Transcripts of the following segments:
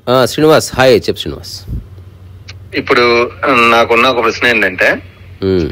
ఆ, శ్రీనివాస్ హాయ్ చెప్పు శ్రీనివాస్ ఇప్పుడు నాకున్న ఒక ప్రశ్న ఏంటంటే ఉమ్,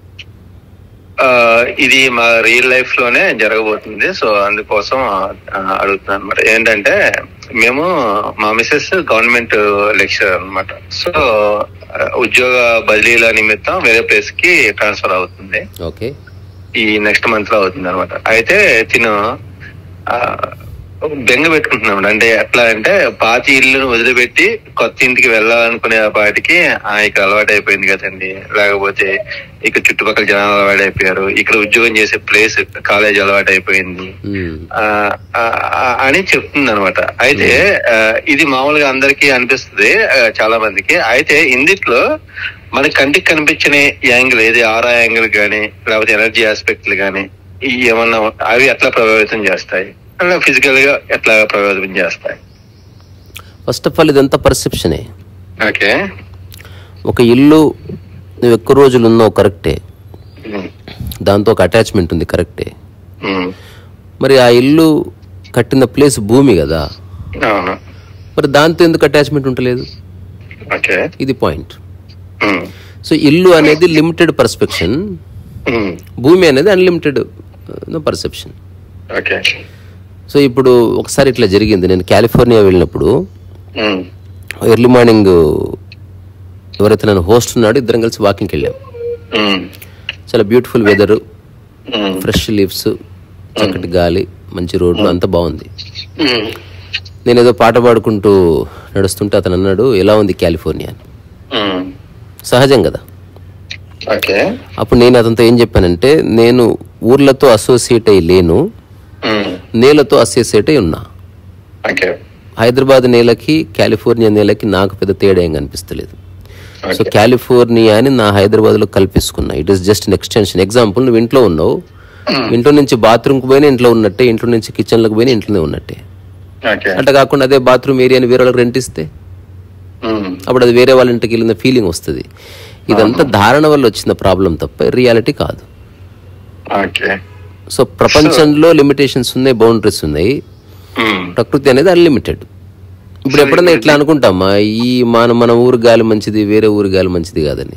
ఆ, ఇది మా రియల్ లైఫ్ లోనే జరగబోతుంది సో అందుకోసం ఆ, అడుగుతున్నాను అనమాట ఏంటంటే మేము మా మిసెస్ గవర్నమెంట్ లెక్చరర్ అన్నమాట సో ఆ, ఉద్యోగ బదిలీల నిమిత్తం వేరే ప్లేస్ కి ట్రాన్స్ఫర్ అవుతుంది ఓకే ఈ నెక్స్ట్ మంత్ లో అవుతుంది అనమాట అయితే తిను ఆ, బెంగ పెట్టుకుంటున్నాడు అంటే ఎట్లా అంటే పాతి ఇల్లును వదిలిపెట్టి కొత్త ఇంటికి వెళ్ళాలనుకునే పాటికి ఆ ఇక్కడ అలవాటు అయిపోయింది కదండి లేకపోతే ఇక్కడ చుట్టుపక్కల జనాలు అలవాటు అయిపోయారు ఇక్కడ ఉద్యోగం చేసే ప్లేస్ కాలేజ్ అలవాటు అయిపోయింది ఉమ్, ఆ, ఆ, ఆ, అని చెప్తుంది అనమాట అయితే ఆ, ఇది మామూలుగా అందరికీ అనిపిస్తుంది ఆ, చాలా మందికి అయితే ఇందిట్లో మన కంటికి కనిపించిన యాంగిల్ ఏది ఆరా యాంగిల్ గానీ లేకపోతే ఎనర్జీ ఆస్పెక్ట్లు గానీ ఈ ఏమన్నా అవి ఎట్లా ప్రభావితం చేస్తాయి అలా ఫిజికల్ గా ఎట్లా ప్రభావితం చేస్తాయి ఫస్ట్ ఆఫ్ ఆల్ ఇదంతా పర్సెప్షనే ఓకే ఒక ఇల్లు నువ్వు ఎక్కువ రోజులు ఉన్నావు కరెక్టే ఉమ్, దాంతో ఒక అటాచ్మెంట్ ఉంది కరెక్టే ఉమ్, మరి ఆ ఇల్లు కట్టిన ప్లేస్ భూమి కదా అవును మరి దాంతో ఎందుకు అటాచ్మెంట్ ఉండలేదు ఓకే ఇది పాయింట్ ఉమ్, సో ఇల్లు అనేది లిమిటెడ్ పర్స్పెక్షన్ ఉమ్, భూమి అనేది అన్లిమిటెడ్ పర్సెప్షన్ ఓకే సో ఇప్పుడు ఒకసారి ఇట్లా జరిగింది నేను కాలిఫోర్నియా వెళ్ళినప్పుడు ఉమ్, ఎర్లీ మార్నింగ్ ఎవరైతే నన్ను హోస్ట్ ఉన్నాడో ఇద్దరం కలిసి వాకింగ్కి వెళ్ళాం ఉమ్, చాలా beautiful weather um, fresh leaves చక్కటి గాలి మంచి రోడ్లు అంతా బాగుంది ఉమ్, నేను ఏదో పాట పాడుకుంటూ నడుస్తుంటే అతను అన్నాడు ఎలా ఉంది కాలిఫోర్నియా అని ఉమ్, సహజం కదా ఓకే అప్పుడు నేను అతనితో ఏం చెప్పానంటే నేను ఊర్లతో అసోసియేట్ అయి లేను ఉమ్, నేలతో అసోసియేట్ అయి ఉన్నా ఓకే హైదరాబాద్ నేలకి కాలిఫోర్నియా నేలకి నాకు పెద్ద తేడా ఏం కనిపిస్తలేదు సో కాలిఫోర్నియాని నా హైదరాబాద్లో కల్పించుకున్నా it is just an extension example నువ్వు ఇంట్లో ఉన్నావు ఇంట్లో నుంచి బాత్రూమ్కి పోయినా ఇంట్లో ఉన్నట్టే ఇంట్లో నుంచి కిచెన్లకు పోయినా ఇంట్లోనే ఉన్నట్టే ఓకే అట్లా కాకుండా అదే బాత్రూమ్ ఏరియాని వేరే వాళ్ళకి రెంట్ ఇస్తే ఉమ్, అప్పుడు అది వేరే వాళ్ళ ఇంటికి వెళ్ళిన ఫీలింగ్ వస్తుంది ఇదంతా ధారణ వల్ల వచ్చిన ప్రాబ్లం తప్ప రియాలిటీ కాదు ఓకే సో ప్రపంచంలో లిమిటేషన్స్ ఉన్నాయి బౌండరీస్ ఉన్నాయి ఉమ్, ప్రకృతి అనేది అన్లిమిటెడ్ ఇప్పుడు ఎప్పుడన్నా ఇట్లా అనుకుంటామా ఈ మన మన ఊరు గాలి మంచిది వేరే ఊరు గాలి మంచిది కాదని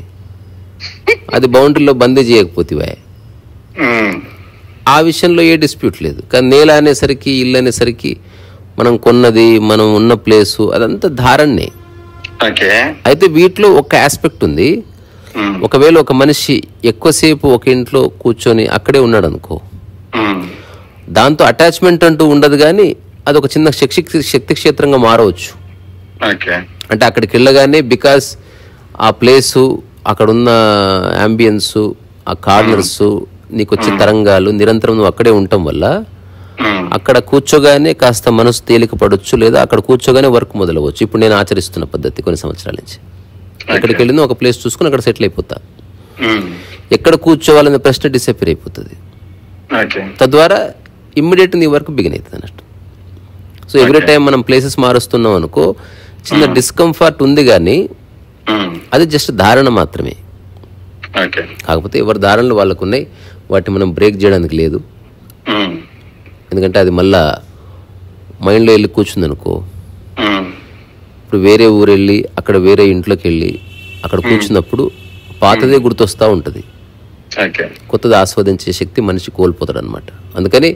అది బౌండరీలో బందీ చేయకపోతేవా ఉమ్, ఆ విషయంలో ఏ డిస్ప్యూట్ లేదు కానీ నేల అనేసరికి ఇల్లు అనేసరికి మనం కొన్నది మనం ఉన్న ప్లేసు అదంతా ధారణే ఓకే అయితే వీటిలో ఒక ఆస్పెక్ట్ ఉంది ఉమ్, ఒకవేళ ఒక మనిషి ఎక్కువసేపు ఒక ఇంట్లో కూర్చొని అక్కడే ఉన్నాడు అనుకో ఉమ్, దాంతో అటాచ్మెంట్ అంటూ ఉండదు కానీ అది ఒక చిన్న శక్తి శక్తి క్షేత్రంగా మారవచ్చు ఓకే అంటే అక్కడికి వెళ్ళగానే బికాస్ ఆ ప్లేసు అక్కడున్న అంబియన్స్ ఆ కార్నర్స్ నీకు వచ్చే తరంగాలు నిరంతరం నువ్వు అక్కడే ఉండటం వల్ల ఉమ్, అక్కడ కూర్చోగానే కాస్త మనసు తేలిక పడవచ్చు లేదా అక్కడ కూర్చోగానే వర్క్ మొదలవచ్చు ఇప్పుడు నేను ఆచరిస్తున్న పద్ధతి కొన్ని సంవత్సరాల నుంచి ఎక్కడికి వెళ్ళినా ఒక ప్లేస్ చూసుకుని అక్కడ సెటిల్ అయిపోతా ఉమ్, ఎక్కడ కూర్చోవాలనే ప్రశ్న డిసప్పేర్ అయిపోతుంది ఓకే తద్వారా ఇమ్మీడియట్ నీ వర్క్ బిగిన్ అవుతుంది అన్నట్టు సో ఎవ్రీ టైం మనం ప్లేసెస్ మారుస్తున్నాం అనుకో చిన్న డిస్కంఫర్ట్ ఉంది కానీ ఉమ్, అది జస్ట్ ధారణ మాత్రమే ఓకే కాకపోతే ఎవరి ధారణలు వాళ్ళకు ఉన్నాయి వాటిని మనం బ్రేక్ చేయడానికి లేదు ఉమ్, ఎందుకంటే అది మళ్ళా మైండ్లో వెళ్ళి కూర్చుందనుకో ఉమ్, ఇప్పుడు వేరే ఊరు వెళ్ళి అక్కడ వేరే ఇంట్లోకి వెళ్ళి అక్కడ కూర్చున్నప్పుడు పాతదే గుర్తొస్తూ ఉంటుంది ఓకే కొత్తది ఆస్వాదించే శక్తి మనిషి కోల్పోతాడు అనమాట అందుకని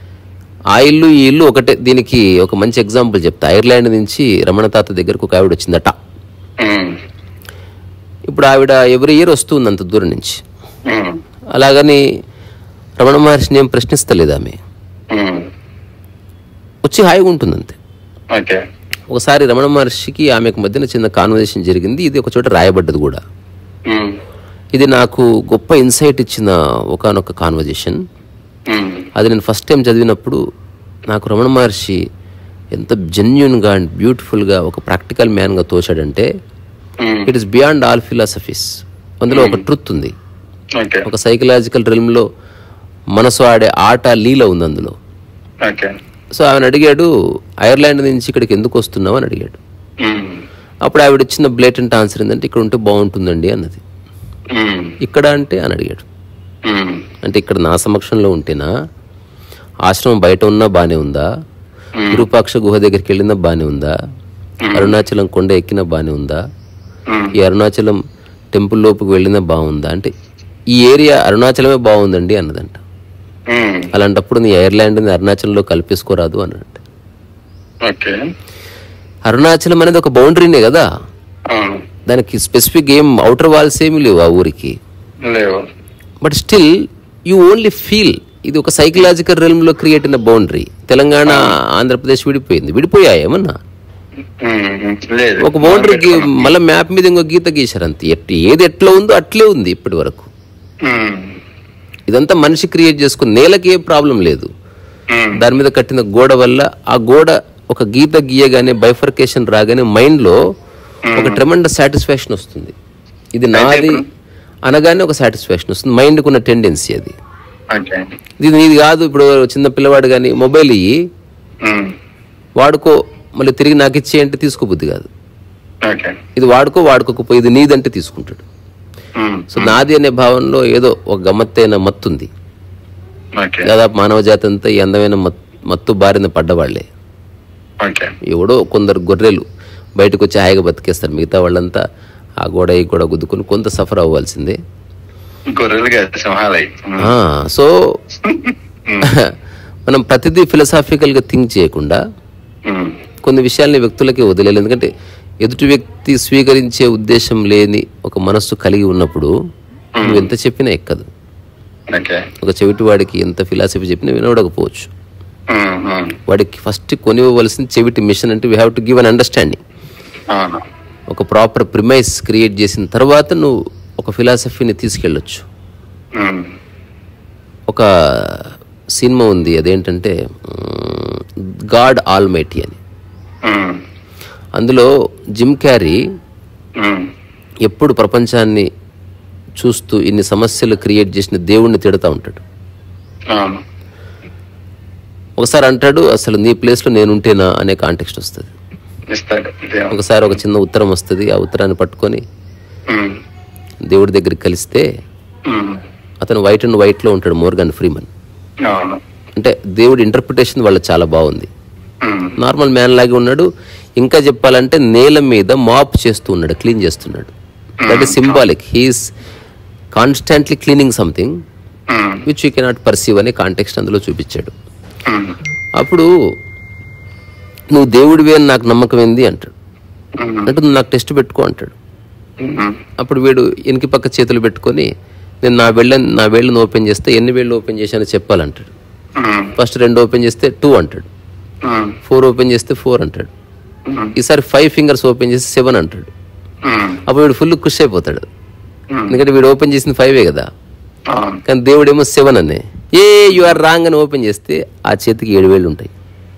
ఆ ఇల్లు ఈ ఇల్లు ఒకటే దీనికి ఒక మంచి ఎగ్జాంపుల్ చెప్తా ఐర్లాండ్ నుంచి రమణ తాత దగ్గరకు ఒక ఆవిడ వచ్చిందట ఉమ్, ఇప్పుడు ఆవిడ ఎవ్రీ ఇయర్ వస్తుంది అంత దూరం నుంచి ఉమ్, అలాగని రమణ మహర్షిని ఏం ప్రశ్నిస్తలేదు ఆమె ఉమ్, వచ్చి హాయిగా ఉంటుంది అంతే ఓకే ఒకసారి రమణ మహర్షికి ఆమెకు మధ్యన చిన్న కాన్వర్జేషన్ జరిగింది ఇది ఒక చోట రాయబడ్డది కూడా ఉమ్, ఇది నాకు గొప్ప ఇన్సైట్ ఇచ్చిన ఒకనొక కాన్వర్జేషన్ ఉమ్, అది నేను ఫస్ట్ టైం చదివినప్పుడు నాకు రమణ మహర్షి ఎంత జెన్యున్గా అండ్ బ్యూటిఫుల్గా ఒక ప్రాక్టికల్ మ్యాన్గా తోచాడంటే um, it is beyond all philosophies అందులో ఒక ట్రుత్ ఉంది ఓకే ఒక సైకలాజికల్ రిల్మ్లో మనసు ఆడే ఆట లీల ఉంది అందులో ఓకే సో ఆయన అడిగాడు ఐర్లాండ్ నుంచి ఇక్కడికి ఎందుకు వస్తున్నావు అని అడిగాడు ఉమ్, అప్పుడు ఆవిడ ఇచ్చిన బ్లేటెంట్ ఆన్సర్ ఏంటంటే ఇక్కడ ఉంటే బాగుంటుందండి అన్నది ఉమ్, ఇక్కడ అంటే అని అడిగాడు ఉమ్, అంటే ఇక్కడ నా సమక్షంలో ఉంటేనా ఆశ్రమం బయట ఉన్నా బానే ఉందా విరూపాక్ష గుహ దగ్గరికి వెళ్ళినా బానే ఉందా అరుణాచలం కొండ ఎక్కిన బానే ఉందా ఉమ్, ఈ అరుణాచలం టెంపుల్ లోపుకి వెళ్ళినా బాగుందా అంటే ఈ ఏరియా అరుణాచలమే బాగుందండి అన్నదంట ఉమ్, అలాంటప్పుడు నీ ఐర్లాండ్ని అరుణాచలంలో కల్పేసుకోరాదు అన్నట్టు ఓకే అరుణాచలం అనేది ఒక బౌండరీనే కదా అవును దానికి స్పెసిఫిక్ ఏం అవుటర్ వాల్స్ ఏమి లేవు ఆ ఊరికి లేవు but still you only feel ఇది ఒక సైకలాజికల్ లో క్రియేట్ అయిన బౌండరీ తెలంగాణ ఆంధ్రప్రదేశ్ విడిపోయింది విడిపోయాయి ఏమన్నా ఉమ్, ఉమ్, లేదు ఒక బౌండరీకి మళ్ళీ మ్యాప్ మీద ఇంకో గీత గీశారు అంతే ఎట్- ఏది ఎట్లా ఉందో అట్లే ఉంది ఇప్పటి వరకు ఉమ్, ఇదంతా మనిషి క్రియేట్ చేసుకుని నేలకి ఏ ప్రాబ్లం లేదు ఉమ్, దాని మీద కట్టిన గోడ వల్ల ఆ గోడ ఒక గీత గీయగానే బైఫర్కేషన్ రాగానే మైండ్ లో ఒక ట్రెమండ సాటిస్ఫాక్షన్ వస్తుంది ఇది నాది అనగానే ఒక సాటిస్ఫాక్షన్ వస్తుంది మైండ్ ఉన్న టెండెన్సీ అది ఓకే ఇది నీది కాదు ఇప్పుడు చిన్న పిల్లవాడు కానీ మొబైల్ ఇయ్యి ఉమ్, వాడుకో మళ్ళీ తిరిగి నాకు ఇచ్చే అంటే తీసుకోబుద్ది కాదు ఓకే ఇది వాడుకో వాడుకోకపోయి ఇది నీదంటే తీసుకుంటాడు ఉమ్, సో నాది అనే భావనలో ఏదో ఒక గమ్మత్తైన మత్తుంది ఓకే దాదాపు మానవ జాతి అంతా ఈ అందమైన మత్- మత్తు బారిన పడ్డవాళ్లే ఓకే ఎవడో కొందరు గొర్రెలు బయటకు వచ్చి హాయిగా బతికేస్తారు మిగతా వాళ్ళంతా ఆ గోడ ఈ గోడ గుద్దుకొని కొంత సఫర్ అవ్వాల్సిందే గొర్రెలు కాదు సింహాలయ్యి ఉమ్, ఆ, సో మనం ప్రతిదీ ఫిలసాఫికల్గా థింక్ చేయకుండా ఉమ్, కొన్ని విషయాల్ని వ్యక్తులకి వదిలేదు ఎందుకంటే ఎదుటి వ్యక్తి స్వీకరించే ఉద్దేశం లేని ఒక మనస్సు కలిగి ఉన్నప్పుడు నువ్వు ఎంత చెప్పినా ఎక్కదు ఓకే ఒక చెవిటి వాడికి ఎంత ఫిలాసఫీ చెప్పినా వినవడకపోవచ్చు ఉమ్, ఉమ్, వాడికి ఫస్ట్ కొనివ్వవలసిన చెవిటి మిషన్ అంటే we have to give an understanding అవును ఒక ప్రాపర్ ప్రిమైస్ క్రియేట్ చేసిన తర్వాత నువ్వు ఒక ఫిలాసఫీని తీసుకెళ్ళొచ్చు ఉమ్, ఒక సినిమా ఉంది అదేంటంటే గాడ్ ఆల్ మైటీ అని ఉమ్, అందులో జిమ్ క్యారీ ఉమ్, ఎప్పుడు ప్రపంచాన్ని చూస్తూ ఇన్ని సమస్యలు క్రియేట్ చేసిన దేవుణ్ణి తిడతా ఉంటాడు అవును ఒకసారి అంటాడు అసలు నీ ప్లేస్లో నేనుంటేనా అనే కాంటెక్స్ట్ వస్తుంది ఇస్తాడు దేవుడు ఒకసారి ఒక చిన్న ఉత్తరం వస్తుంది ఆ ఉత్తరాన్ని పట్టుకొని ఉమ్, దేవుడి దగ్గరికి కలిస్తే ఉమ్, అతను వైట్ అండ్ వైట్లో ఉంటాడు మోర్గన్ ఫ్రీమన్ అవును అంటే దేవుడి ఇంటర్ప్రిటేషన్ వాళ్ళ చాలా బాగుంది ఉమ్, నార్మల్ మ్యాన్ లాగే ఉన్నాడు ఇంకా చెప్పాలంటే నేల మీద మాప్ చేస్తూ ఉన్నాడు క్లీన్ చేస్తున్నాడు that is symbolic he is constantly cleaning something um, which you cannot perceive అనే కాంటెక్స్ట్ అందులో చూపించాడు ఉమ్, అప్పుడు నువ్వు దేవుడివి అని నాకు నమ్మకం ఏంది అంటాడు ఉమ్, అంటే నువ్వు నాకు టెస్ట్ పెట్టుకో అంటాడు ఉమ్, అప్పుడు వీడు వెనక పక్క చేతులు పెట్టుకొని నేను నా వేళ్ళ నా వేళ్ళని ఓపెన్ చేస్తే ఎన్ని వేళ్ళు ఓపెన్ చేశానో చెప్పాలంటాడు ఉమ్, ఫస్ట్ రెండు ఓపెన్ చేస్తే టూ అంటాడు ఉమ్, ఫోర్ ఓపెన్ చేస్తే ఫోర్ అంటాడు ఉమ్, ఈసారి ఫైవ్ ఫింగర్స్ ఓపెన్ చేస్తే సెవెన్ అంటాడు ఉమ్, అప్పుడు వీడు ఫుల్ ఖుషి అయిపోతాడు ఉమ్, ఎందుకంటే వీడు ఓపెన్ చేసింది ఫైవే కదా అవును కానీ దేవుడేమో సెవెన్ అనే ఏ యు ఆర్ రాంగ్ అని ఓపెన్ చేస్తే ఆ చేతికి ఏడు వేలు ఉంటాయి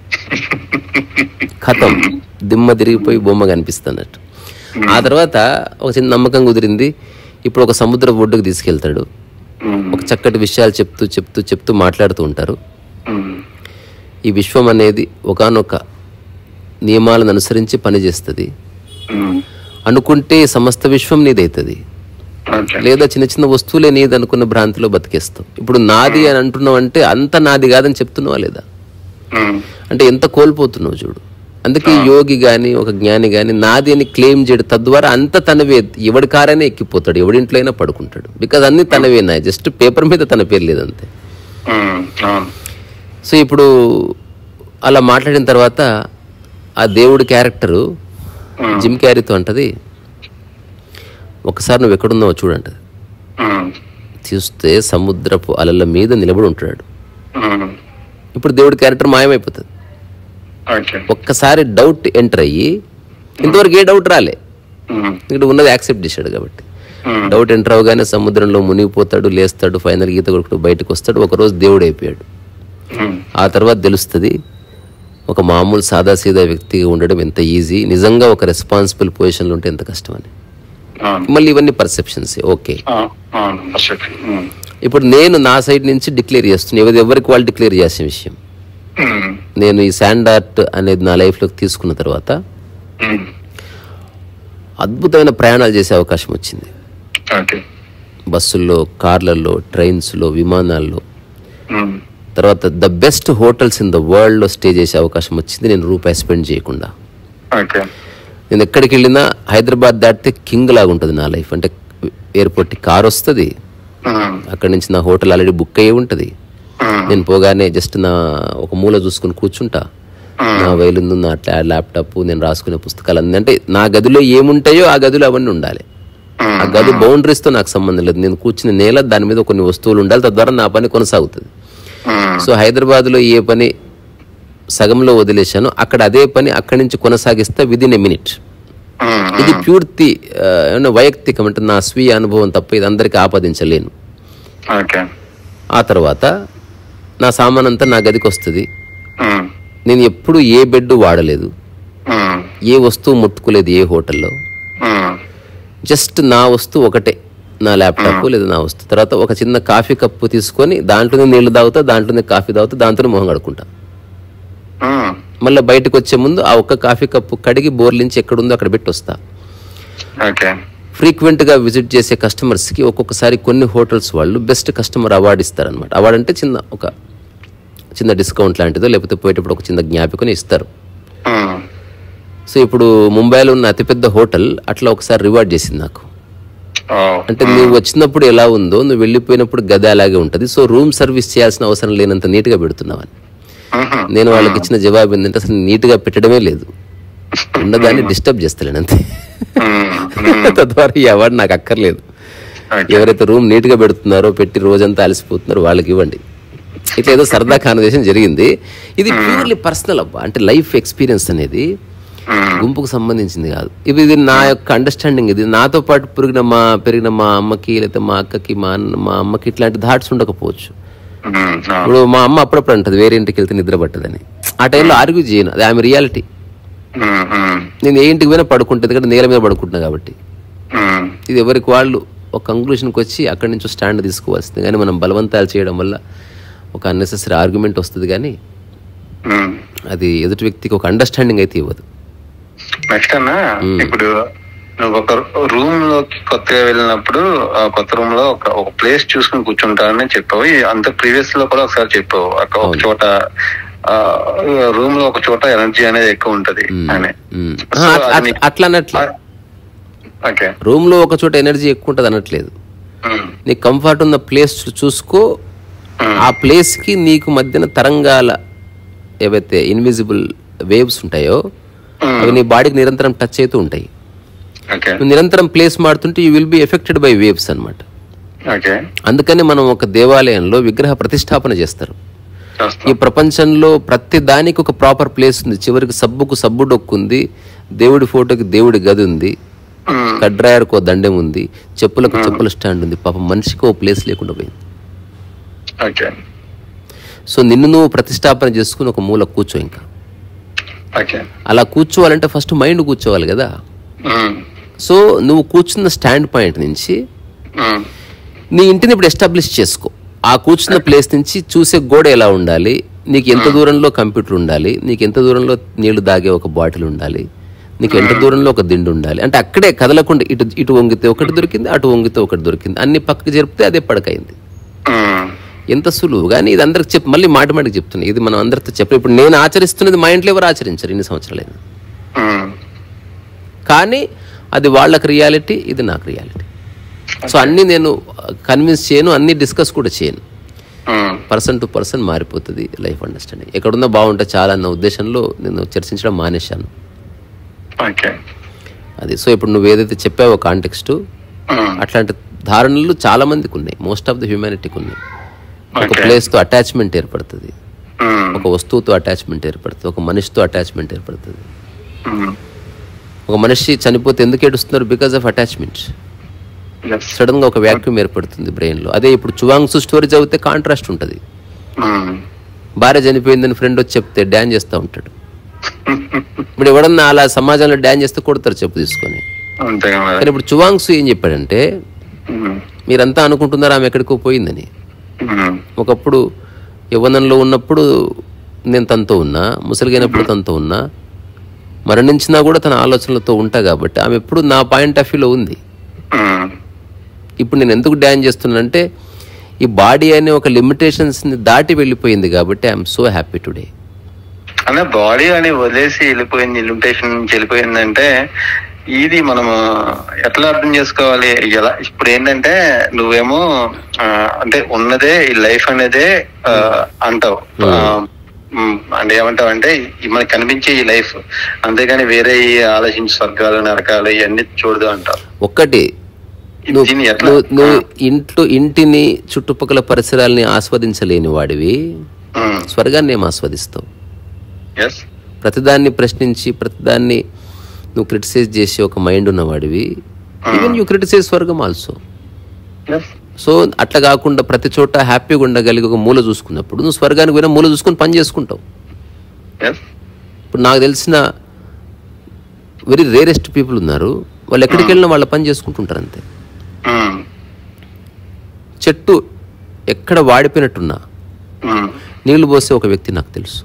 ఖతం దిమ్మ తిరిగిపోయి బొమ్మ కనిపిస్తున్నట్టు ఆ తర్వాత ఒక చిన్న నమ్మకం కుదిరింది ఇప్పుడు ఒక సముద్ర ఒడ్డుకు తీసుకెళ్తాడు ఉమ్, ఒక చక్కటి విషయాలు చెప్తూ చెప్తూ చెప్తూ మాట్లాడుతూ ఉంటారు ఉమ్, ఈ విశ్వం అనేది ఒకానొక నియమాలను అనుసరించి పనిచేస్తుంది ఉమ్, అనుకుంటే సమస్త విశ్వం నీదైతుంది ఓకే లేదా చిన్న చిన్న వస్తువులే నీది అనుకున్న భ్రాంతిలో బతికేస్తాం ఇప్పుడు నాది అని అంటున్నావు అంటే అంత నాది కాదని చెప్తున్నావా లేదా ఉమ్, అంటే ఎంత కోల్పోతున్నావు చూడు అందుకే యోగి గాని ఒక జ్ఞాని గాని నాది అని క్లెయిమ్ చేయడు తద్వారా అంత తనవే ఎవడి కారైనా ఎక్కిపోతాడు ఎవడింట్లో అయినా పడుకుంటాడు బికాజ్ అన్ని తనవేనా జస్ట్ పేపర్ మీద తన పేరు లేదంతే ఉమ్, అవును సో ఇప్పుడు అలా మాట్లాడిన తర్వాత ఆ దేవుడి క్యారెక్టరు జిమ్ క్యారీతో అంటది ఒకసారి నువ్వు ఎక్కడున్నావో చూడంటది ఉమ్, చూస్తే సముద్రపు అలల మీద నిలబడి ఉంటాడు ఉమ్, ఇప్పుడు దేవుడి క్యారెక్టర్ మాయమైపోతుంది ఓకే ఒక్కసారి డౌట్ ఎంటర్ అయ్యి ఇంతవరకు ఏ డౌట్ రాలే ఉమ్, ఇక్కడ ఉన్నది యాక్సెప్ట్ చేశాడు కాబట్టి ఉమ్, డౌట్ ఎంటర్ అవగానే సముద్రంలో మునిగిపోతాడు లేస్తాడు ఫైనల్ ఈత కొడుకుడు బయటకు వస్తాడు ఒకరోజు దేవుడు అయిపోయాడు ఉమ్, ఆ తర్వాత తెలుస్తుంది ఒక మామూలు సాదాసీదా వ్యక్తిగా ఉండడం ఎంత ఈజీ నిజంగా ఒక రెస్పాన్సిబుల్ పొజిషన్లో ఉంటే ఎంత కష్టమని అవును మళ్ళీ ఇవన్నీ పర్సెప్షన్స్ ఓకే అవును, అవును పర్ఫెక్ట్ ఉమ్, ఇప్పుడు నేను నా సైడ్ నుంచి డిక్లేర్ చేస్తున్నా ఎవరి ఎవరికి వాళ్ళు డిక్లేర్ చేసిన విషయం ఉమ్, నేను ఈ శాండ్ ఆర్ట్ అనేది నా లైఫ్లోకి తీసుకున్న తర్వాత ఉమ్, అద్భుతమైన ప్రయాణాలు చేసే అవకాశం వచ్చింది ఓకే బస్సుల్లో కార్లలో ట్రైన్స్లో విమానాల్లో ఉమ్, తర్వాత the best hotels in the వరల్డ్లో స్టే చేసే అవకాశం వచ్చింది నేను రూపాయి స్పెండ్ చేయకుండా ఓకే నేను ఎక్కడికి వెళ్ళినా హైదరాబాద్ దాటితే కింగ్ లాగా ఉంటుంది నా లైఫ్ అంటే ఎయిర్పోర్ట్కి కార్ వస్తుంది ఉమ్, అక్కడి నుంచి నా హోటల్ ఆల్రెడీ బుక్ అయ్యి ఉంటుంది ఉమ్, నేను పోగానే జస్ట్ నా ఒక మూల చూసుకుని కూర్చుంటా నా వైలుందు నా ట్లా- ల్యాప్టాప్ నేను రాసుకునే పుస్తకాలు అన్నీ అంటే నా గదిలో ఏముంటాయో ఆ గదిలో అవన్నీ ఉండాలి ఆ గది బౌండరీస్తో నాకు సంబంధం లేదు నేను కూర్చున్న నేల దాని మీద కొన్ని వస్తువులు ఉండాలి తద్వారా నా పని కొనసాగుతుంది ఉమ్, సో హైదరాబాద్లో ఏ పని సగంలో వదిలేశానో అక్కడ అదే పని అక్కడి నుంచి కొనసాగిస్తే విదిన్ ఏ మినిట్ ఉమ్, ఇది పూర్తి ఆ, ఏమన్నా వైయక్తికం అంటే నా స్వీయ అనుభవం తప్ప ఇది అందరికీ ఆపాదించలేను ఓకే ఆ తర్వాత నా సామాన్ అంతా నా గదికి వస్తుంది ఉమ్, నేను ఎప్పుడు ఏ బెడ్ వాడలేదు ఉమ్, ఏ వస్తువు ముట్టుకోలేదు ఏ హోటల్లో ఉమ్, జస్ట్ నా వస్తువు ఒకటే నా ల్యాప్టాప్ లేదా నా వస్తువు తర్వాత ఒక చిన్న కాఫీ కప్పు తీసుకొని దాంట్లోనే నీళ్లు తాగుతా దాంట్లోనే కాఫీ తాగుతా దాంతోనే మొహం కడుకుంటా ఉమ్, మళ్ళీ బయటకు వచ్చే ముందు ఆ ఒక్క కాఫీ కప్పు కడిగి బోర్లించి ఎక్కడుందో అక్కడ పెట్టి వస్తా ఓకే ఫ్రీక్వెంట్గా విజిట్ చేసే కస్టమర్స్కి ఒక్కొక్కసారి కొన్ని హోటల్స్ వాళ్ళు బెస్ట్ కస్టమర్ అవార్డు ఇస్తారనమాట అవార్డు అంటే చిన్న ఒక చిన్న డిస్కౌంట్ లాంటిదో లేకపోతే పోయేటప్పుడు ఒక చిన్న జ్ఞాపికని ఇస్తారు ఉమ్, సో ఇప్పుడు ముంబైలో ఉన్న అతిపెద్ద హోటల్ అట్లా ఒకసారి రివార్డ్ చేసింది నాకు ఓ, అంటే నువ్వు వచ్చినప్పుడు ఎలా ఉందో నువ్వు వెళ్ళిపోయినప్పుడు గది అలాగే ఉంటుంది సో రూమ్ సర్వీస్ చేయాల్సిన అవసరం లేనంత నీట్గా పెడుతున్నావని ఉహు, నేను వాళ్ళకి ఇచ్చిన జవాబు ఏంటంటే అసలు నీట్గా పెట్టడమే లేదు ఉన్నదాన్ని డిస్టర్బ్ చేస్తలేను అంతే ఉమ్, తద్వారా ఈ అవార్డు నాకు అక్కర్లేదు ఓకే ఎవరైతే రూమ్ నీట్గా పెడుతున్నారో పెట్టి రోజంతా అలసిపోతున్నారో వాళ్ళకి ఇవ్వండి ఇట్లా ఏదో సరదా కాన్వర్సేషన్ జరిగింది ఇది ప్యూర్లీ పర్సనల్ అబ్బా అంటే లైఫ్ ఎక్స్పీరియన్స్ అనేది ఉమ్, గుంపుకు సంబంధించింది కాదు ఇది ఇది నా యొక్క అండర్స్టాండింగ్ ఇది నాతో పాటు పెరిగిన మా పెరిగిన మా అమ్మకి లేకపోతే మా అక్కకి మా అన్న మా అమ్మకి ఇట్లాంటి థాట్స్ ఉండకపోవచ్చు ఉమ్, ఆ, ఇప్పుడు మా అమ్మ అప్పుడప్పుడు అంటది వేరే ఇంటికి వెళ్తే నిద్ర పట్టదని ఆ టైంలో ఆర్గ్యూ చేయను అది ఆమె రియాలిటీ ఉమ్, ఉమ్, నేను ఏ ఇంటికి పోయినా పడుకుంటుంది ఎందుకంటే నేల మీద పడుకుంటున్నా కాబట్టి ఉమ్, ఇది ఎవరికి వాళ్ళు ఒక కంక్లూషన్కి వచ్చి అక్కడి నుంచి స్టాండ్ తీసుకోవాల్సింది కానీ మనం బలవంతాలు చేయడం వల్ల ఒక అన్నెసెసరీ ఆర్గ్యుమెంట్ వస్తుంది కానీ ఉమ్. అది ఎదుటి వ్యక్తికి ఒక అండర్స్టాండింగ్ అయితే ఇవ్వదు నెక్స్ట్ అన్న ఇప్పుడు నువ్వు ఒక రూమ్ లోకి కొత్తగా వెళ్ళినప్పుడు ఆ కొత్త రూమ్ లో ఒక ఒక ప్లేస్ చూసుకుని కూర్చుంటానని చెప్పావు ఈ అంత ప్రీవియస్ లో కూడా ఒకసారి చెప్పావు అక్కడ ఒక చోట రూమ్ లో ఒక చోట ఎనర్జీ అనేది ఎక్కువ ఉంటది అని మ్మ్. So, ఆ, అది అట్లా- నీకు- అట్లా అనట్లే ఓకే రూమ్ లో ఒక చోట ఎనర్జీ ఎక్కువ ఉంటుంది అనట్లేదు నీకు కంఫర్ట్ ఉన్న ప్లేస్ చూసుకో ఆ ప్లేస్ కి నీకు మధ్యన తరంగాల ఏవైతే ఇన్విజిబుల్ వేవ్స్ ఉంటాయో అవి నీ బాడీకి నిరంతరం టచ్ అవుతూ ఉంటాయి ఓకే నువ్వు నిరంతరం ప్లేస్ మారుతుంటే you will be affected by waves అన్నమాట ఓకే అందుకని మనం ఒక దేవాలయంలో విగ్రహ ప్రతిష్టాపన చేస్తారు ఈ ప్రపంచంలో ప్రతి దానికి ఒక ప్రాపర్ ప్లేస్ ఉంది చివరికి సబ్బుకు సబ్బు డొక్కు ఉంది దేవుడి ఫోటోకి దేవుడి గది ఉంది కడ్రాయర్కు ఓ దండెం ఉంది చెప్పులకు చెప్పుల స్టాండ్ ఉంది పాపం మనిషికి ఓ ప్లేస్ లేకుండా పోయింది ఓకే సో నిన్ను నువ్వు ప్రతిష్టాపన చేసుకుని ఒక మూల కూర్చో ఇంకా ఓకే అలా కూర్చోవాలంటే ఫస్ట్ మైండ్ కూర్చోవాలి కదా సో నువ్వు కూర్చున్న స్టాండ్ పాయింట్ నుంచి నీ ఇంటిని ఇప్పుడు ఎస్టాబ్లిష్ చేసుకో ఆ కూర్చున్న ప్లేస్ నుంచి చూసే గోడ ఎలా ఉండాలి నీకు ఎంత దూరంలో కంప్యూటర్ ఉండాలి నీకు ఎంత దూరంలో నీళ్లు దాగే ఒక బాటిల్ ఉండాలి నీకు ఎంత దూరంలో ఒక దిండు ఉండాలి అంటే అక్కడే కదలకుండా ఇటు ఇటు వంగితే ఒకటి దొరికింది అటు వంగితే ఒకటి దొరికింది అన్ని పక్కకి జరిపితే అదే పడకైంది ఎంత సులువు కానీ ఇది అందరికి చెప్పి మళ్ళీ మాట మాటకి చెప్తున్నా ఇది మనం అందరితో చెప్పి ఇప్పుడు నేను ఆచరిస్తున్నది మా ఇంట్లో ఎవరు ఆచరించారు ఇన్ని సంవత్సరాలైంది కానీ అది వాళ్ళకి రియాలిటీ ఇది నాకు రియాలిటీ సో అన్నీ నేను కన్విన్స్ చేయను అన్ని డిస్కస్ కూడా చేయను పర్సన్ టు పర్సన్ మారిపోతుంది లైఫ్ అండర్స్టాండింగ్ ఎక్కడున్నా బాగుంటే చాలా అన్న ఉద్దేశంలో నేను చర్చించడం మానేశాను ఓకే అది సో ఇప్పుడు నువ్వు ఏదైతే చెప్పావో కాంటెక్స్ట్ అట్లాంటి ధారణలు చాలా మందికి ఉన్నాయి మోస్ట్ ఆఫ్ ద హ్యూమానిటీకి ఉన్నాయి ఒక ప్లేస్తో అటాచ్మెంట్ ఏర్పడుతుంది ఒక వస్తువుతో అటాచ్మెంట్ ఏర్పడుతుంది ఒక మనిషితో అటాచ్మెంట్ ఏర్పడుతుంది ఒక మనిషి చనిపోతే ఎందుకు ఏడుస్తున్నారు బికాస్ ఆఫ్ అటాచ్మెంట్ సడన్ గా ఒక వ్యాక్యూమ్ ఏర్పడుతుంది బ్రెయిన్ లో అదే ఇప్పుడు చువాంగ్స్ స్టోరీ చదివితే కాంట్రాస్ట్ ఉంటుంది భార్య చనిపోయిందని ఫ్రెండ్ వచ్చి చెప్తే డ్యాన్ చేస్తూ ఉంటాడు ఇప్పుడు ఎవడన్నా అలా సమాజంలో డ్యాన్ చేస్తే కొడతారు చెప్పు తీసుకొని అంతే కదా కానీ ఇప్పుడు చువాంగ్స్ ఏం చెప్పాడంటే మీరంతా అనుకుంటున్నారు ఆమె ఎక్కడికో పోయిందని ఒకప్పుడు యవ్వనంలో ఉన్నప్పుడు నేను తనతో ఉన్నా ముసలిగైనప్పుడు తనతో ఉన్నా మరణించినా కూడా తన ఆలోచనలతో ఉంటా కాబట్టి ఆమె ఎప్పుడు నా పాయింట్ ఆఫ్ వ్యూలో ఉంది ఇప్పుడు నేను ఎందుకు డ్యాన్ చేస్తున్నానంటే ఈ బాడీ అనే ఒక లిమిటేషన్స్ని దాటి వెళ్ళిపోయింది కాబట్టి ఐఎమ్ సో హ్యాపీ టుడే అన్న బాడీ అని వదిలేసి వెళ్ళిపోయింది లిమిటేషన్ నుంచి వెళ్ళిపోయిందంటే ఇది మనము ఎట్లా అర్థం చేసుకోవాలి ఎలా ఇప్పుడు ఏంటంటే నువ్వేమో ఆ, అంటే ఉన్నదే ఈ లైఫ్ అనేదే ఆ, అంటావు ఆ, మ్, అంటే ఏమంటావు అంటే ఈ మనకి కనిపించే ఈ లైఫ్ అంతేగాని వేరే ఈ ఆలోచించి స్వర్గాలు నరకాలు ఇవన్నీ చూడదు అంటావు ఒక్కటి నువ్వు దీన్ని ఎట్లా నువ్వు నువ్వు ఇంట్లో ఇంటిని చుట్టుపక్కల పరిసరాల్ని ఆస్వాదించలేని వాడివి స్వర్గాన్ని ఏం ఆస్వాదిస్తావు ఎస్ ప్రతిదాన్ని ప్రశ్నించి ప్రతిదాన్ని నువ్వు క్రిటిసైజ్ చేసే ఒక మైండ్ ఉన్నవాడివి ఈవెన్ యూ క్రిటిసైజ్ స్వర్గం ఆల్సో ఎస్ సో అట్లా కాకుండా ప్రతి చోట హ్యాపీగా ఉండగలిగి ఒక మూల చూసుకున్నప్పుడు నువ్వు స్వర్గానికి పోయినా మూల చూసుకొని పని చేసుకుంటావు ఎస్ ఇప్పుడు నాకు తెలిసిన వెరీ రేరెస్ట్ పీపుల్ ఉన్నారు వాళ్ళు ఎక్కడికి వెళ్ళినా వాళ్ళ పని చేసుకుంటుంటారు అంతే చెట్టు ఎక్కడ వాడిపోయినట్టున్నా నీళ్లు పోసే ఒక వ్యక్తి నాకు తెలుసు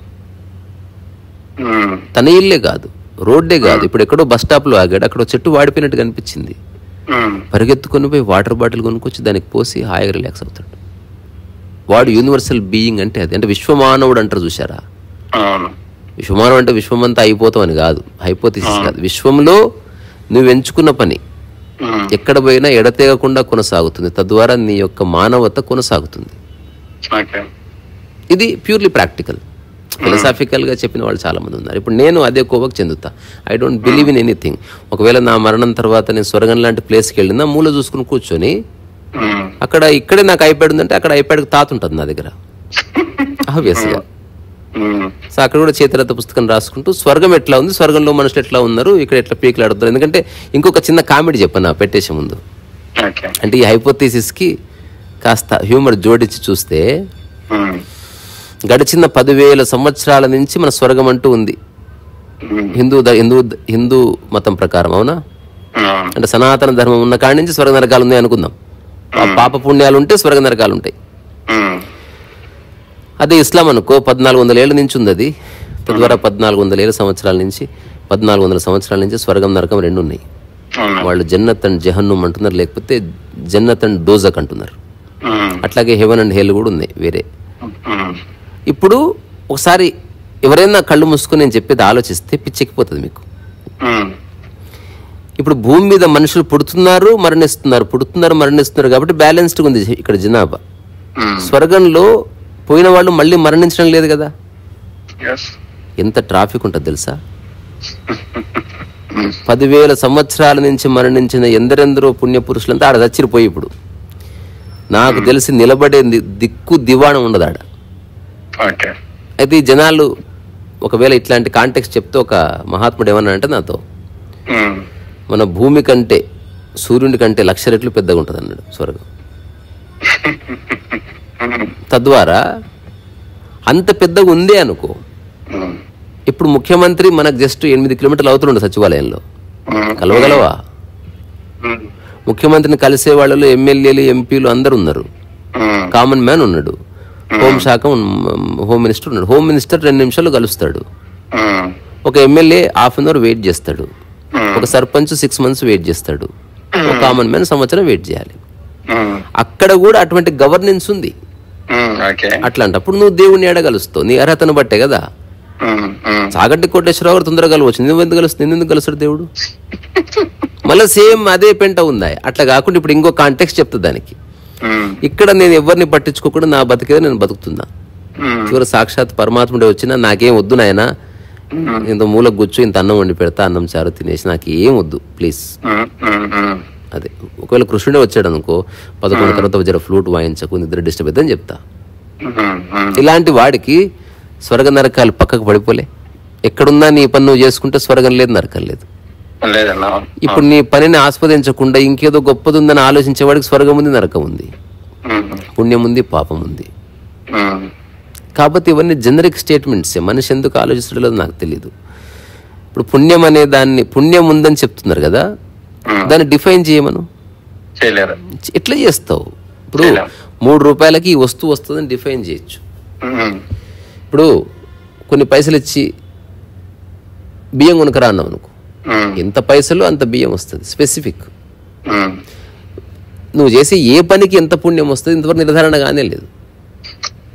తన ఇల్లే కాదు రోడ్డే కాదు ఇప్పుడు ఎక్కడో బస్ స్టాప్లో ఆగాడు అక్కడ ఒక చెట్టు వాడిపోయినట్టు కనిపించింది పరిగెత్తుకొని పోయి వాటర్ బాటిల్ కొనుక్కొచ్చి దానికి పోసి హాయిగా రిలాక్స్ అవుతాడు వాడు యూనివర్సల్ బీయింగ్ అంటే అది అంటే విశ్వమానవుడు అంటారు చూసారా అవును విశ్వమానవం అంటే విశ్వమంతా అయిపోతాం అని కాదు హైపోతిసిస్ కాదు విశ్వంలో నువ్వు ఎంచుకున్న పని ఉమ్, ఎక్కడ పోయినా ఎడతెగకుండా కొనసాగుతుంది తద్వారా నీ యొక్క మానవత కొనసాగుతుంది ఓకే ఇది ప్యూర్లీ ప్రాక్టికల్ ఫిలసాఫికల్ గా చెప్పిన వాళ్ళు చాలా మంది ఉన్నారు ఇప్పుడు నేను అదే కోవకు చెందుతా I don't believe in anything ఒకవేళ నా మరణం తర్వాత నేను స్వర్గం లాంటి ప్లేస్కి వెళ్ళినా మూల చూసుకుని కూర్చొని ఉమ్, అక్కడ ఇక్కడే నాకు ఐప్యాడ్ ఉందంటే అక్కడ ఐప్యాడ్ తాత ఉంటుంది నా దగ్గర ఆబ్వియస్గా ఉమ్, సో అక్కడ కూడా చేతిరత పుస్తకం రాసుకుంటూ స్వర్గం ఎట్లా ఉంది స్వర్గంలో మనుషులు ఎట్లా ఉన్నారు ఇక్కడ ఎట్లా పీకులు ఆడుతున్నారు ఎందుకంటే ఇంకొక చిన్న కామెడీ చెప్పాను పెట్టేసే ముందు ఓకే అంటే ఈ హైపోథీసిస్కి కాస్త హ్యూమర్ జోడించి చూస్తే ఉమ్, గడిచిన పదివేల సంవత్సరాల నుంచి మన స్వర్గం అంటూ ఉంది ఉమ్, హిందూ ద- హిందూ హిందూ మతం ప్రకారం అవునా అవును అంటే సనాతన ధర్మం ఉన్న కాడి నుంచి స్వర్గ నరకాలు ఉన్నాయి అనుకుందాం ఆ పాప పుణ్యాలు ఉంటే స్వర్గ నరకాలు ఉంటాయి ఉమ్, అదే ఇస్లాం అనుకో పద్నాలుగు వందల ఏళ్ళ నుంచి ఉంది అది తద్వారా పద్నాలుగు వందల ఏళ్ళ సంవత్సరాల నుంచి పద్నాలుగు వందల సంవత్సరాల నుంచి స్వర్గం నరకం రెండు ఉన్నాయి అవును వాళ్ళు జన్నత్ అండ్ జహన్నుమ్ అంటున్నారు లేకపోతే జన్నత్ అండ్ డోజక్ అంటున్నారు ఉమ్, అట్లాగే హెవెన్ అండ్ హెల్ కూడా ఉన్నాయి వేరే ఉమ్, ఇప్పుడు ఒకసారి ఎవరైనా కళ్ళు మూసుకొని నేను చెప్పేది ఆలోచిస్తే పిచ్చెక్కిపోతుంది మీకు ఉమ్, ఇప్పుడు భూమి మీద మనుషులు పుడుతున్నారు మరణిస్తున్నారు పుడుతున్నారు మరణిస్తున్నారు కాబట్టి బ్యాలెన్స్డ్గా ఉంది ఇక్కడ జనాభా ఉమ్, స్వర్గంలో పోయిన వాళ్ళు మళ్ళీ మరణించడం లేదు కదా ఎస్ ఎంత ట్రాఫిక్ ఉంటుంది తెలుసా పదివేల సంవత్సరాల నుంచి మరణించిన ఎందరెందరో పుణ్యపురుషులంతా ఆడ చచ్చిరిపోయి ఇప్పుడు నాకు తెలిసి నిలబడే ది- దిక్కు దివాణం ఉండదు ఆడ ఓకే అయితే ఈ జనాలు ఒకవేళ ఇట్లాంటి కాంటెక్స్ట్ చెప్తే ఒక మహాత్ముడు ఏమన్నా అంటే నాతో ఉమ్, మన భూమి కంటే సూర్యుని కంటే లక్ష రెట్లు పెద్దగా ఉంటుంది అన్నాడు స్వర్గం తద్వారా అంత పెద్దగా ఉందే అనుకో ఉమ్, ఇప్పుడు ముఖ్యమంత్రి మనకు జస్ట్ ఎనిమిది కిలోమీటర్లు అవుతుండే సచివాలయంలో ఉమ్, కలవగలవా ఉమ్, ముఖ్యమంత్రిని కలిసే వాళ్ళలో ఎమ్మెల్యేలు ఎంపీలు అందరు ఉన్నారు ఉమ్, కామన్ మ్యాన్ ఉన్నాడు హోంశాఖ ఉన్- హోమ్ మినిస్టర్ ఉన్నాడు హోమ్ మినిస్టర్ రెండు నిమిషాలు కలుస్తాడు ఉమ్, ఒక MLA half an hour wait చేస్తాడు ఒక సర్పంచ్ సిక్స్ మంత్స్ వెయిట్ చేస్తాడు ఒక కామన్ మ్యాన్ సంవత్సరం వెయిట్ చేయాలి ఉమ్, అక్కడ కూడా అటువంటి గవర్నెన్స్ ఉంది ఉమ్, ఓకే అట్లాంటప్పుడు నువ్వు దేవుడిని ఎడగలుస్తావు నీ అర్హతను బట్టే కదా ఉమ్, ఉమ్, సాగంటి కోటేశ్వరరావు గారు తొందరగా కలవచ్చు నువ్వు ఎందుకు కలుస్తుంది ఎందుకు కలుస్తాడు దేవుడు మళ్ళీ సేమ్ అదే పెంట ఉందా అట్లా కాకుండా ఇప్పుడు ఇంకో కాంటెక్స్ట్ చెప్తా దానికి ఉమ్, ఇక్కడ నేను ఎవరిని పట్టించుకోకుండా నా బతికేదో నేను బతుకుతున్నా ఉమ్, చివరి సాక్షాత్ పరమాత్ముడే వచ్చినా నాకేం వద్దు నాయనా ఇంత మూల గుచ్చు ఇంత అన్నం వండి పెడతా అన్నం చారు తినేసి నాకు ఏం వద్దు ప్లీజ్ ఉమ్, ఉమ్, ఉమ్, అదే ఒకవేళ కృష్ణుడే వచ్చాడు అనుకో పదకొండు తర్వాత జర ఫ్లూట్ వాయించకు నిద్ర డిస్టర్బ్ అవుతుందని చెప్తా ఉమ్, ఉమ్, ఇలాంటి వాడికి స్వర్గ నరకాలు పక్కకు పడిపోలే ఎక్కడున్నా నీ పని నువ్వు చేసుకుంటే స్వర్గం లేదు నరకం లేదు లేదన్నా ఇప్పుడు నీ పనిని ఆస్వాదించకుండా ఇంకేదో గొప్పది ఉందని ఆలోచించేవాడికి స్వర్గం ఉంది నరకం ఉంది ఉమ్, పుణ్యం ఉంది పాపం ఉంది ఉమ్, కాబట్టి ఇవన్నీ జనరిక్ స్టేట్మెంట్సే మనిషి ఎందుకు ఆలోచిస్తాడో నాకు తెలియదు ఇప్పుడు పుణ్యం అనే దాన్ని పుణ్యం ఉందని చెప్తున్నారు కదా ఉమ్, దాన్ని డిఫైన్ చేయమను చేయలేరు ఎట్లా చేస్తావు ఇప్పుడు చేయలేం. మూడు రూపాయలకి ఈ వస్తువు వస్తుందని డిఫైన్ చేయొచ్చు ఉమ్, ఇప్పుడు కొన్ని పైసలు ఇచ్చి బియ్యం కొనుకరా అన్నాం అనుకో ఉమ్, ఎంత పైసలు అంత బియ్యం వస్తుంది స్పెసిఫిక్ ఉమ్, నువ్వు చేసే ఏ పనికి ఎంత పుణ్యం వస్తుంది ఇంతవరకు నిర్ధారణ కానే లేదు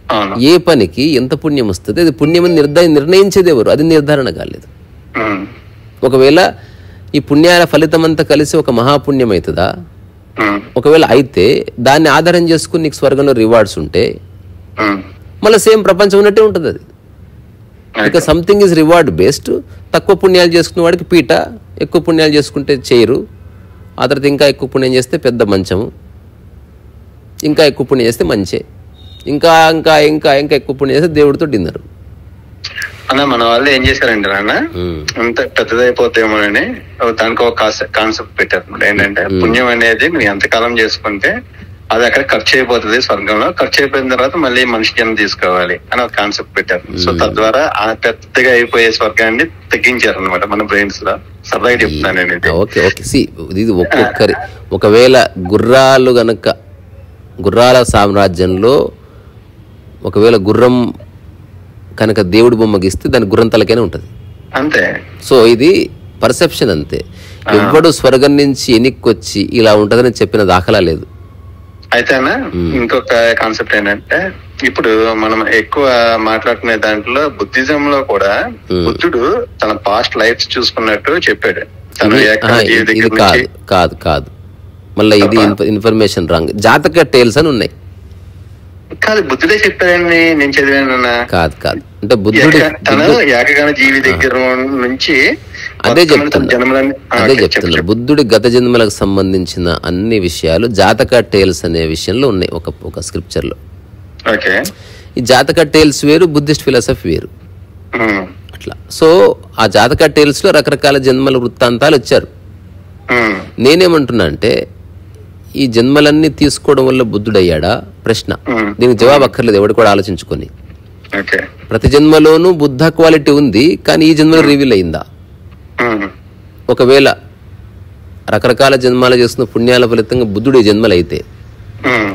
అవును ఏ పనికి ఎంత పుణ్యం వస్తుంది అది పుణ్యం నిర్ధార నిర్ణయించేది ఎవరు అది నిర్ధారణ కాలేదు ఉమ్, ఒకవేళ ఈ పుణ్యాల ఫలితం అంతా కలిసి ఒక మహాపుణ్యం అవుతుందా ఉమ్, ఒకవేళ అయితే దాన్ని ఆధారం చేసుకుని నీకు స్వర్గంలో రివార్డ్స్ ఉంటే ఉమ్. మళ్ళీ సేమ్ ప్రపంచం ఉన్నట్టే ఉంటుంది అది ఇక సంథింగ్ ఇస్ రివార్డ్ బేస్డ్ తక్కువ పుణ్యాలు చేసుకున్న వాడికి పీట ఎక్కువ పుణ్యాలు చేసుకుంటే చేయరు ఆ తర్వాత ఇంకా ఎక్కువ పుణ్యం చేస్తే పెద్ద మంచము ఇంకా ఎక్కువ పుణ్యం చేస్తే మంచే ఇంకా ఇంకా ఇంకా ఇంకా ఎక్కువ పుణ్యం చేస్తే దేవుడితో డిన్నర్ అన్న మన వాళ్ళు ఏం చేశారంటే నాన్న అంత పెద్దదైపోతేమోనని దానికి ఒక కాన్సెప్ట్ పెట్టారు అన్నమాట. ఏంటంటే పుణ్యం అనేది నువ్వు ఎంతకాలం చేసుకుంటే అది అక్కడ ఖర్చు అయిపోతుంది స్వర్గంలో ఖర్చు అయిపోయిన తర్వాత మళ్ళీ మనిషి జన్మ తీసుకోవాలి అని ఒక కాన్సెప్ట్ పెట్టారు సో తద్వారా ఆ పెద్దగా అయిపోయే స్వర్గాన్ని తగ్గించారు అనమాట మన బ్రెయిన్స్ లో సరదాగా చెప్తున్నాను నేను ఇది ఓకే ఓకే సి ఇది ఒక్కొక్కరి ఒకవేళ గుర్రాలు గనక గుర్రాల సామ్రాజ్యంలో ఒకవేళ గుర్రం కనుక దేవుడి బొమ్మ గీస్తే దాని గుర్రం తలకైనా ఉంటుంది అంతే సో ఇది పర్సెప్షన్ అంతే ఎవ్వడు స్వర్గం నుంచి ఎనిక్కొచ్చి ఇలా ఉంటుందని చెప్పిన దాఖలా లేదు అయితే అన్న ఇంకొక కాన్సెప్ట్ ఏంటంటే ఇప్పుడు మనం ఎక్కువ మాట్లాడుకునే దాంట్లో బుద్ధిజం లో కూడా బుద్ధుడు తన పాస్ట్ లైఫ్స్ చూసుకున్నట్టు చెప్పాడు తను ఇది- ఏక ఆహా, జీవి ఇది దగ్గర ఇది నుంచి కాదు కాదు కాదు మళ్ళీ ఇది ఇన్ఫ- ఇన్ఫర్మేషన్ రాంగ్ జాతక టేల్స్ అని ఉన్నాయి కాదు బుద్ధుడే చెప్పాడని నేను చదివానన్నా కాదు కాదు అంటే బుద్ధుడి ఏక- తను ఏకగాన జీవి దగ్గర నుంచి అదే మొత్తం తన చెప్తున్నా జన్మలన్నీ ఆ, అదే ఓకే, చెప్పు, చెప్తున్నా చెప్పు. బుద్ధుడి గత జన్మలకు సంబంధించిన అన్ని విషయాలు జాతక టేల్స్ అనే విషయంలో ఉన్నాయి ఒక ఒక స్క్రిప్చర్ లో ఓకే ఈ జాతక టేల్స్ వేరు బుద్ధిస్ట్ ఫిలాసఫీ వేరు ఉమ్, అట్లా సో ఆ జాతక టేల్స్ లో రకరకాల జన్మల వృత్తాంతాలు వచ్చారు ఉమ్, నేనేమంటున్నా అంటే ఈ జన్మలన్నీ తీసుకోవడం వల్ల బుద్ధుడయ్యాడా ప్రశ్న ఉమ్, దీనికి జవాబు అక్కర్లేదు ఎవడు కూడా ఆలోచించుకొని ఓకే ప్రతి జన్మలోనూ బుద్ధ క్వాలిటీ ఉంది కానీ ఈ జన్మలో రివీల్ అయిందా ఉమ్, ఒకవేళ రకరకాల జన్మాలు చేస్తున్న పుణ్యాల ఫలితంగా బుద్ధుడు ఈ జన్మలు అయితే ఉమ్,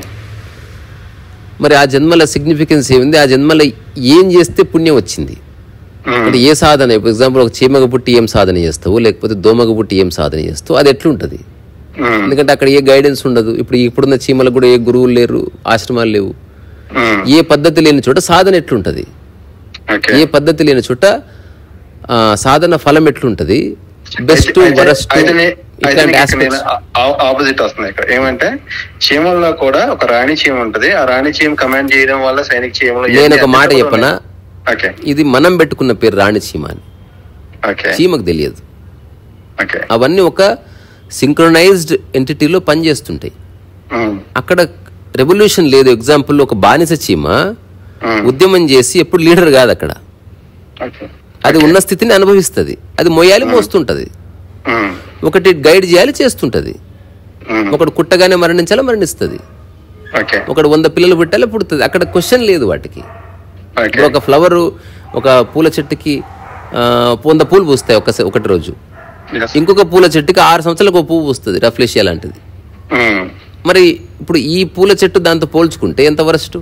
మరి ఆ జన్మల సిగ్నిఫికెన్స్ ఏముంది ఆ జన్మల ఏం చేస్తే పుణ్యం వచ్చింది ఉమ్, అంటే ఏ సాధన ఫర్ ఎగ్జాంపుల్ ఒక చీమగ పుట్టి ఏం సాధన చేస్తావు లేకపోతే దోమగ పుట్టి ఏం సాధన చేస్తావు అది ఎట్లుంటది ఉమ్, ఎందుకంటే అక్కడ ఏ గైడెన్స్ ఉండదు ఇప్పుడు ఇప్పుడున్న చీమలకు కూడా ఏ గురువులు లేరు ఆశ్రమాలు లేవు ఉమ్, ఏ పద్ధతి లేని చోట సాధన ఎట్లుంటది ఓకే ఏ పద్ధతి లేని చోట ఆ, సాధన ఫలం ఎట్లుంటది బెస్ట్ అయితే- వరస్ట్ అయితే నే- అయితే ఇట్లాంటి నీకు ఇక్కడ నేను ఆస్పెక్ట్స్ ఆ- ఆపోజిట్ వస్తుంది ఇక్కడ ఏమంటే చీమల్లో కూడా ఒక రాణి చీమ ఉంటది ఆ రాణి చీమ కమాండ్ చేయడం వల్ల సైనిక చీమలు నేను ఒక ఎన్ని మాట అడ్డంకులు చెప్పనా ఉన్నాయి? ఓకే ఇది మనం పెట్టుకున్న పేరు రాణి చీమ అని ఓకే చీమకు తెలియదు ఓకే అవన్నీ ఒక సింక్రొనైజ్డ్ ఎంటిటీలో పనిచేస్తుంటాయి ఉమ్, అక్కడ రెవల్యూషన్ లేదు ఎగ్జాంపుల్ ఒక బానిస చీమ ఉమ్, ఉద్యమం చేసి ఎప్పుడు లీడర్ కాదు అక్కడ ఓకే అది ఉన్న స్థితిని అనుభవిస్తుంది అది మొయ్యాలి మోస్తుంటది ఉమ్, ఒకటి గైడ్ చేయాలి చేస్తుంటది ఉమ్, ఒకడు కుట్టగానే మరణించాలి మరణిస్తుంది ఓకే ఒకడు వంద పిల్లలు పుట్టాలి పుడుతుంది అక్కడ క్వశ్చన్ లేదు వాటికి ఓకే ఇప్పుడు ఒక ఫ్లవర్ ఒక పూల చెట్టుకి ఆ, వంద పూలు పూస్తాయి ఒక ఒకటి రోజు Yes. ఇంకొక పూల చెట్టుకి ఆరు సంవత్సరాలకు ఒక పువ్వు పూస్తుంది రఫ్లేషియా లాంటిది ఉమ్, మరి ఇప్పుడు ఈ పూల చెట్టు దాంతో పోల్చుకుంటే ఎంత వరస్ట్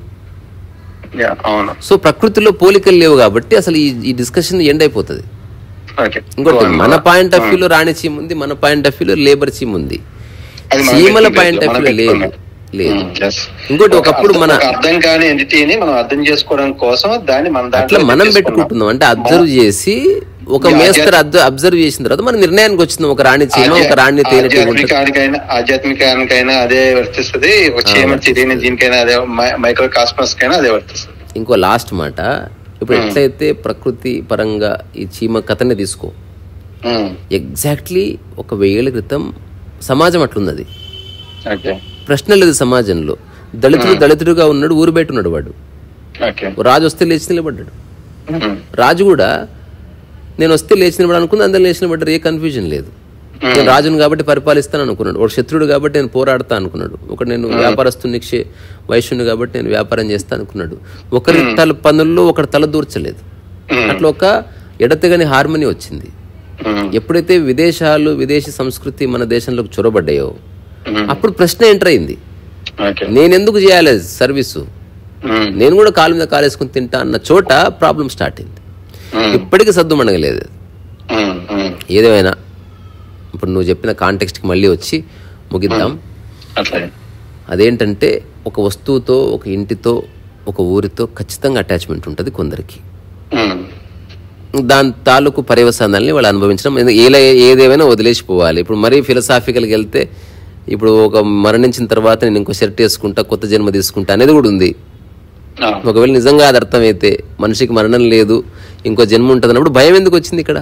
యా, అవును సో ప్రకృతిలో పోలికలు లేవు కాబట్టి అసలు ఈ ఈ డిస్కషన్ ఎండ్ అయిపోతుంది ఓకే ఇంకోటి మన పాయింట్ ఆఫ్ వ్యూలో రాణి చీమ ఉంది మన పాయింట్ ఆఫ్ వ్యూలో లేబర్ చీమ ఉంది అది మనం చీమల పెట్టుకున్న పాయింట్ ఆఫ్ మనం వ్యూ లేదు పెట్టుకున్నాం. లేదు ఉమ్, yes. ఇంకోటి ఒక ఒకప్పుడు అర్థం- మన ఒక అర్థం కాని ఎంటిటీని మనం అర్థం చేసుకోవడం కోసం దాన్ని మన అట్లా దాంట్లో మనం తీసుకున్నాం. పెట్టుకుంటున్నాం అంటే అబ్జర్వ్ చేసి ఒక ఈ మేస్తర్ అబ్జర్వ్ చేసిన తర్వాత మన నిర్ణయానికి వచ్చింది ఒక రాణి చీమ ఒక రాణి తేనెటీగ ఉంటుంది ఆధ్యాత్మికానికైనా ఆధ్యాత్మికానికైనా అదే వర్తిస్తుంది ఒక చీమ తెలియని దీనికైనా అదే మైక్రో కాస్మస్ కైనా అదే వర్తిస్తుంది ఇంకో లాస్ట్ మాట ఇప్పుడు ఎట్లయితే ప్రకృతి పరంగా ఈ చీమ కథనే తీసుకో ఉమ్, ఎగ్జాక్ట్లీ ఒక వెయ్యేళ్ళ క్రితం సమాజం అట్లున్నది ఓకే ప్రశ్న లేదు సమాజంలో దళితుడు దళితుడుగా ఉన్నాడు ఊరు బయట ఉన్నాడు వాడు ఓకే రాజు వస్తే లేచి నిలబడ్డాడు ఉమ్, రాజు కూడా నేను వస్తే లేచి నిలబడి అనుకుంది అందరు లేచి నిలబడ్డారు ఏ కన్ఫ్యూజన్ లేదు నేను రాజును కాబట్టి పరిపాలిస్తాను అనుకున్నాడు ఒక శత్రుడు కాబట్టి నేను పోరాడతా అనుకున్నాడు ఒక నేను వ్యాపారస్తుని క్షే వైశ్యుని కాబట్టి నేను వ్యాపారం చేస్తా అనుకున్నాడు ఒకరి తల పనుల్లో ఒకరి తల దూర్చలేదు ఉమ్, అట్లా ఒక ఎడతెగని హార్మనీ వచ్చింది ఉమ్, ఎప్పుడైతే విదేశాలు విదేశీ సంస్కృతి మన దేశంలోకి చొరబడ్డాయో ఉమ్, అప్పుడు ప్రశ్న ఎంటర్ అయింది ఓకే నేను ఎందుకు చేయాలి సర్వీసు ఉమ్, నేను కూడా కాలు మీద కాలేసుకుని తింటా అన్న చోట ప్రాబ్లం స్టార్ట్ అయింది ఉమ్, ఇప్పటికీ సద్దు మనగలేదు ఉమ్, ఉమ్, ఏదేమైనా ఇప్పుడు నువ్వు చెప్పిన కాంటెక్స్ట్కి మళ్ళీ వచ్చి ముగిద్దాం అట్లే అదేంటంటే ఒక వస్తువుతో ఒక ఇంటితో ఒక ఊరితో ఖచ్చితంగా అటాచ్మెంట్ ఉంటుంది కొందరికి ఉమ్. దాని తాలూకు పర్యవసానాల్ని వాళ్ళు అనుభవించడం ఎందు- ఏలా ఏదేమైనా వదిలేసిపోవాలి ఇప్పుడు మరీ ఫిలసాఫికల్కి వెళ్తే ఇప్పుడు ఒక మరణించిన తర్వాత నేను ఇంకో షర్ట్ వేసుకుంటా కొత్త జన్మ తీసుకుంటా అనేది కూడా ఉంది ఆ. ఒకవేళ నిజంగా అది అర్థమైతే మనిషికి మరణం లేదు ఇంకో జన్మ ఉంటుంది అన్నప్పుడు భయం ఎందుకు వచ్చింది ఇక్కడ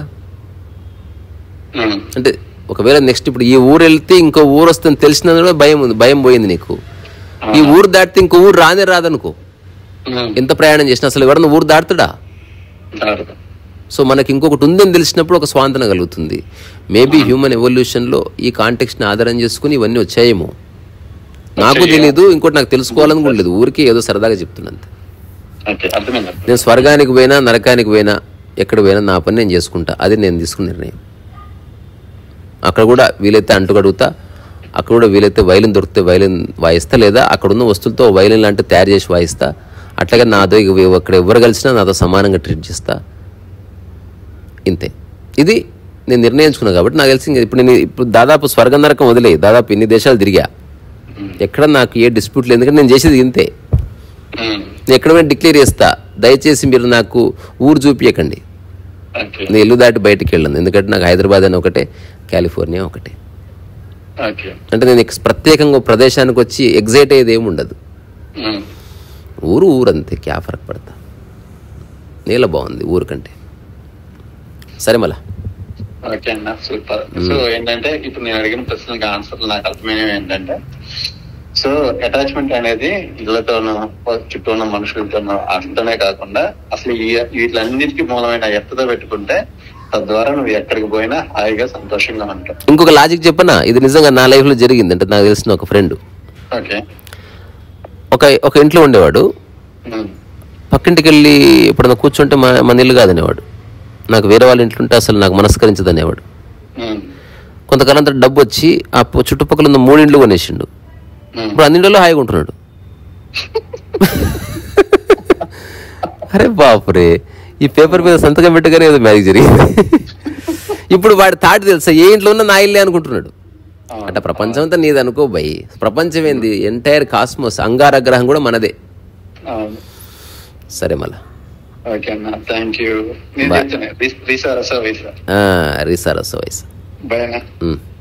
ఉమ్. అంటే ఒకవేళ నెక్స్ట్ ఇప్పుడు ఈ ఊరు వెళ్తే ఇంకో ఊరు వస్తుంది తెలిసిన కూడా భయం ఉంది భయం పోయింది నీకు ఈ ఊరు దాటితే ఇంకో ఊరు రానే రాదనుకో ఉమ్. ఎంత ప్రయాణం చేసినా అసలు ఎవరన్నా ఊరు దాటుతాడా దారుడు. సో మనకి ఇంకొకటి ఉందని తెలిసినప్పుడు ఒక స్వాంతన కలుగుతుంది మేబీ హ్యూమన్ ఎవల్యూషన్లో ఈ కాంటెక్స్ట్ని ఆధారం చేసుకుని ఇవన్నీ వచ్చాయేమో నాకు తెలియదు ఇంకోటి నాకు తెలుసుకోవాలని కూడా లేదు ఊరికే ఏదో సరదాగా చెప్తున్నంత ఓకే అర్థమైంది నేను స్వర్గానికి పోయినా నరకానికి పోయినా ఎక్కడ పోయినా నా పని నేను చేసుకుంటా అది నేను తీసుకున్న నిర్ణయం అక్కడ కూడా వీలైతే అంటుగడుగుతా అక్కడ కూడా వీలైతే వైలిన్ దొరికితే వైలిన్ వాయిస్తా లేదా అక్కడ ఉన్న వస్తువులతో వైలిన్ లాంటివి తయారు చేసి వాయిస్తా అట్లాగే నాతో ఇక అక్కడ ఎవరు కలిసినా నాతో సమానంగా ట్రీట్ చేస్తా ఇంతే ఇది నేను నిర్ణయించుకున్నా కాబట్టి నాకు తెలిసి ఇంకా ఇప్పుడు నేను ఇప్పుడు దాదాపు స్వర్గ నరకం వదిలే దాదాపు ఇన్ని దేశాలు తిరిగా ఎక్కడ నాకు ఏ డిస్ప్యూట్ లేదు ఎందుకంటే నేను చేసేది ఇంతే ఉమ్. నేను ఎక్కడైనా డిక్లేర్ చేస్తా దయచేసి మీరు నాకు ఊరు చూపించకండి ఓకే నేను ఇల్లు దాటి బయటికి వెళ్ళను ఎందుకంటే నాకు హైదరాబాద్ అని ఒకటే కాలిఫోర్నియా ఒకటే ఓకే అంటే నేను ఎక్స్- ప్రత్యేకంగా ఒక ప్రదేశానికి వచ్చి ఎగ్జైట్ అయ్యేది ఏమి ఉండదు ఉమ్. ఊరు ఊరు అంతే క్యా ఫరక్ పడతా నీళ్ళ బాగుంది ఊరు కంటే సరే మళ్ళా ఓకే అన్న సూపర్ సో ఏంటంటే ఇప్పుడు నేను అడిగిన ప్రశ్నలకు ఆన్సర్ నాకు అర్థమైనవి ఏంటంటే సో అటాచ్మెంట్ అనేది ఇళ్లతోనూ చుట్టూ ఉన్న మనుషులతోనూ వాటితోనే కాకుండా అసలు ఈ వీటిలన్నిటికీ మూలమైన ఎత్తతో పెట్టుకుంటే తద్వారా నువ్వు ఎక్కడికి పోయినా హాయిగా సంతోషంగా ఉంటావు ఇంకొక లాజిక్ చెప్పనా ఇది నిజంగా నా లైఫ్లో జరిగింది అంటే నాకు తెలిసిన ఒక ఫ్రెండ్ ఓకే ఒక ఒక ఇంట్లో ఉండేవాడు ఉమ్. పక్కింటికి వెళ్ళి ఎప్పుడైనా కూర్చుంటే మా మన ఇల్లు కాదనేవాడు నాకు వేరే వాళ్ళ ఇంట్లో ఉంటే అసలు నాకు మనస్కరించదు అనేవాడు ఉమ్. కొంతకాలం తర్వాత డబ్బు వచ్చి ఆ పు- చుట్టుపక్కల ఉన్న మూడిండ్లు కొనేసిండు ఉమ్. ఇప్పుడు అన్నింటిలో హాయిగా ఉంటున్నాడు అరే బాపురే ఈ పేపర్ మీద సంతకం పెట్టగానే ఏదో మ్యారేజ్ జరిగింది ఇప్పుడు వాడి తాటి తెలుసా ఏ ఇంట్లో ఉన్నా నా ఇల్లే అనుకుంటున్నాడు అట్లా ప్రపంచం అంతా నీది అనుకో భయ్ ప్రపంచం ఏంది ఎంటైర్ కాస్మోస్ అంగార గ్రహం కూడా మనదే అవును. సరే మళ్ళా ఓకే అన్న థ్యాంక్ యూ నేను Bye. చెప్తాను రీసార్ సార్ రీసార్ వస్తా వయసు బాయ్ అన్న ఉమ్.